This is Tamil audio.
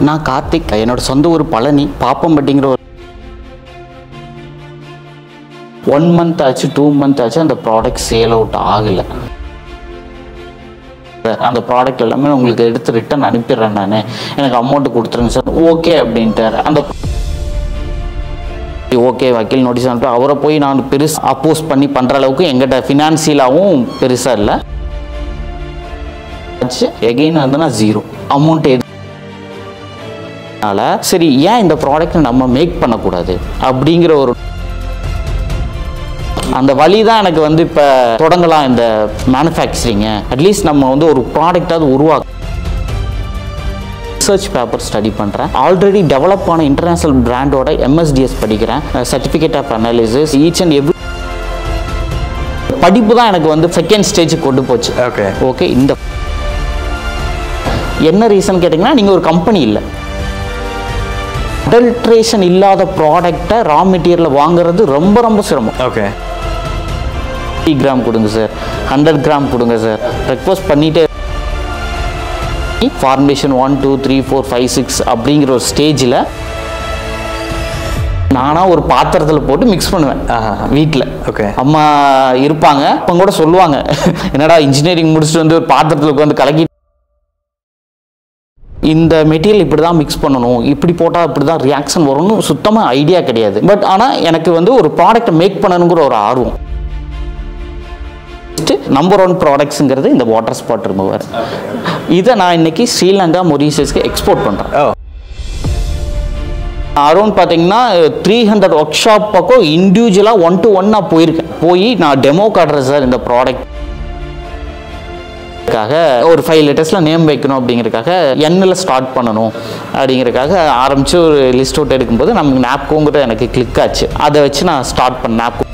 நான் கார்த்திக் என்னோட சொந்த ஊர் பழனி பாப்பம்பட்டிங்கிற ஒரு ஒன் மந்த் ஆச்சு டூ மந்த் ஆச்சு அந்த ப்ராடக்ட் சேல் அவுட் ஆகலை அந்த ப்ராடக்ட் எல்லாமே உங்களுக்கு எடுத்து ரிட்டர்ன் அனுப்பிடுறேன் நான் எனக்கு அமௌண்ட் கொடுத்துருங்க சார் ஓகே அப்படின்ட்டார் அந்த ஓகே வக்கீல் நோட்டீஸ் அனுப்பி அவரை போய் நான் பெருசு அப்போஸ் பண்ணி பண்ணுற அளவுக்கு எங்கிட்ட ஃபினான்சியலாகவும் பெருசாக இல்லை எகெயின் வந்து நான் ஜீரோ அமௌண்ட் எது அதனால சரி ஏன் இந்த ப்ராடக்ட்டை நம்ம மேக் பண்ணக்கூடாது அப்படிங்கிற ஒரு அந்த வழி தான் எனக்கு வந்து இப்போ தொடங்கலாம் இந்த மேனுஃபேக்சரிங்க அட்லீஸ்ட் நம்ம வந்து ஒரு ப்ராடக்டாவது உருவாக்க ரிசர்ச் பேப்பர் ஸ்டடி பண்ணுறேன் ஆல்ரெடி டெவலப் ஆன இன்டர்நேஷனல் பிராண்டோட எம்எஸ்டிஎஸ் படிக்கிறேன் certificate of analysis each and every படிப்பு தான் எனக்கு வந்து செகண்ட் ஸ்டேஜுக்கு கொண்டு போச்சு ஓகே ஓகே இந்த என்ன ரீசன் கேட்டிங்கன்னா நீங்கள் ஒரு கம்பெனி இல்லை அடல்ட்ரேஷன் இல்லாத ப்ராடக்டை ரா மெட்டீரியல் வாங்குறது ரொம்ப ரொம்ப சிரமம் ஓகே ஃபிஃப்டி கிராம் கொடுங்க சார் ஹண்ட்ரட் கிராம் கொடுங்க சார் ரெக்வஸ்ட் பண்ணிட்டே formation one two three four five six அப்படிங்கிற ஒரு ஸ்டேஜில் நானாக ஒரு பாத்திரத்தில் போட்டு மிக்ஸ் பண்ணுவேன் ஆஹா. வீட்டில் ஓகே அம்மா இருப்பாங்க அப்போ கூட சொல்லுவாங்க என்னடா இன்ஜினியரிங் முடிச்சுட்டு வந்து ஒரு பாத்திரத்தில் உட்காந்து கலக்கி இந்த மெட்டீரியல் இப்படி தான் மிக்ஸ் பண்ணணும் இப்படி போட்டால் இப்படி தான் ரியாக்ஷன் வரும்னு சுத்தமாக ஐடியா கிடையாது பட் ஆனால் எனக்கு வந்து ஒரு ப்ராடக்ட்டை மேக் பண்ணணுங்கிற ஒரு ஆர்வம் நம்பர் ஒன் ப்ராடக்ட்ஸுங்கிறது இந்த வாட்டர் ஸ்பாட் ரிமூவர் இதை நான் இன்னைக்கு ஸ்ரீலங்கா மொரீஷியஸ்க்கு எக்ஸ்போர்ட் பண்ணுறேன் ஓ அரௌண்ட் பார்த்தீங்கன்னா த்ரீ ஹண்ட்ரட் ஒர்க் ஷாப் பக்கம் இண்டிவிஜுவலாக ஒன் டு ஒன்னாக போயிருக்கேன் போய் நான் டெமோ காட்டுறேன் சார் இந்த ப்ராடக்ட் க்காக ஒரு ஃபைவ் லிட்டர்ஸில் நேம் வைக்கணும் அப்படிங்கிறதுக்காக எண்ணில் ஸ்டார்ட் பண்ணணும் அப்படிங்கிறதுக்காக ஆரம்பித்து ஒரு லிஸ்ட் அவுட் எடுக்கும்போது நமக்கு நாப்கோங்கிறது எனக்கு கிளிக் ஆச்சு அதை வச்சு நான் ஸ்டார்ட் பண்ணேன் நாப்கோ